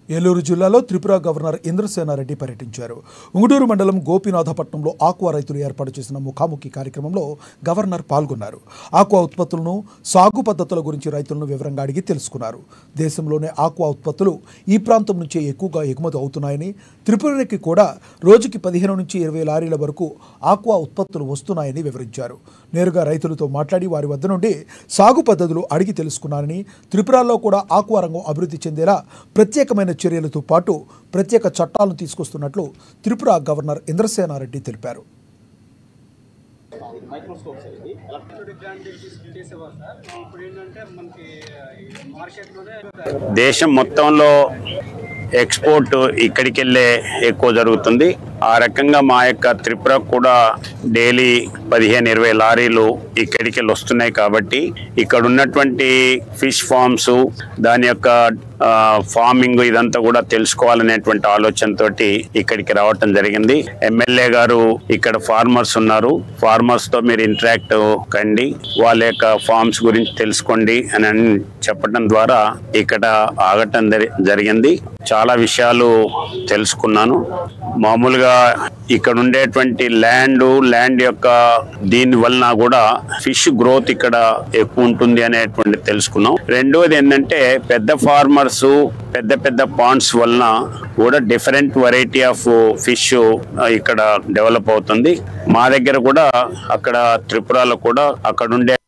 ఏలూరు జిల్లాలో త్రిపుర గవర్నర్ ఇంద్రసేనారెడ్డి పర్యటించారు ఉంగుటూరు మండలం గోపీనాథపట్నంలో ఆక్వా రైతులు ఏర్పాటు చేసిన ముఖాముఖి కార్యక్రమంలో గవర్నర్ పాల్గొన్నారు ఆక్వా ఉత్పత్తులను సాగు పద్ధతుల గురించి రైతులను వివరంగా అడిగి తెలుసుకున్నారు దేశంలోనే ఆక్వా ఉత్పత్తులు ఈ ప్రాంతం నుంచే ఎక్కువగా ఎగుమతి అవుతున్నాయని త్రిపురకి కూడా రోజుకి పదిహేను నుంచి ఇరవై లారీల వరకు ఆక్వా ఉత్పత్తులు వస్తున్నాయని వివరించారు నేరుగా రైతులతో మాట్లాడి వారి వద్ద నుండి సాగు పద్ధతులు అడిగి తెలుసుకున్నారని త్రిపురలో కూడా ఆక్వా రంగం అభివృద్ధి చెందేలా ప్రత్యేకమైన చర్యలతో పాటు ప్రత్యేక చట్టాలను తీసుకొస్తున్నట్లు త్రిపుర గవర్నర్ ఇంద్రసేనారెడ్డి తెలిపారు మైక్రోస్కోప్స్ ఇది ఎలక్ట్రిక్ బ్రాండ్ చేసేవారు సార్ ఇప్పుడు ఏంటంటే మనకి మార్కెట్లోనే దేశం మొత్తంలో ఎక్స్పోర్ట్ ఇక్కడికి వెళ్ళే ఎక్కువ జరుగుతుంది ఆ రకంగా మా యొక్క త్రిపుర కూడా డైలీ పదిహేను ఇరవై లారీలు ఇక్కడికి వెళ్ళి వస్తున్నాయి కాబట్టి ఇక్కడ ఉన్నటువంటి ఫిష్ ఫార్మ్స్ దాని యొక్క ఆ, ఫార్మింగ్ ఇదంతా కూడా తెలుసుకోవాలనేటువంటి ఆలోచనతోటి ఇక్కడికి రావటం జరిగింది ఎమ్మెల్యే గారు ఇక్కడ ఫార్మర్స్ ఉన్నారు ఫార్మర్స్ తో మీరు ఇంటరాక్ట్ కండి వాళ్ళ యొక్క ఫార్మ్స్ గురించి తెలుసుకోండి అని అని చెప్పడం ద్వారా ఇక్కడ ఆగటం జరి- జరిగింది చాలా విషయాలు తెలుసుకున్నాను మామూలుగా ఇక్కడ ఉండేటువంటి ల్యాండ్ ల్యాండ్ యొక్క దీని వలన కూడా ఫిష్ గ్రోత్ ఇక్కడ ఎక్కువ ఉంటుంది అనేటువంటి తెలుసుకున్నాం రెండోది ఏంటంటే పెద్ద ఫార్మర్స్ పెద్ద పెద్ద పాండ్స్ వలన కూడా డిఫరెంట్ వెరైటీ ఆఫ్ ఫిష్ ఇక్కడ డెవలప్ అవుతుంది మా దగ్గర కూడా అక్కడ త్రిపురలో కూడా అక్కడ ఉండే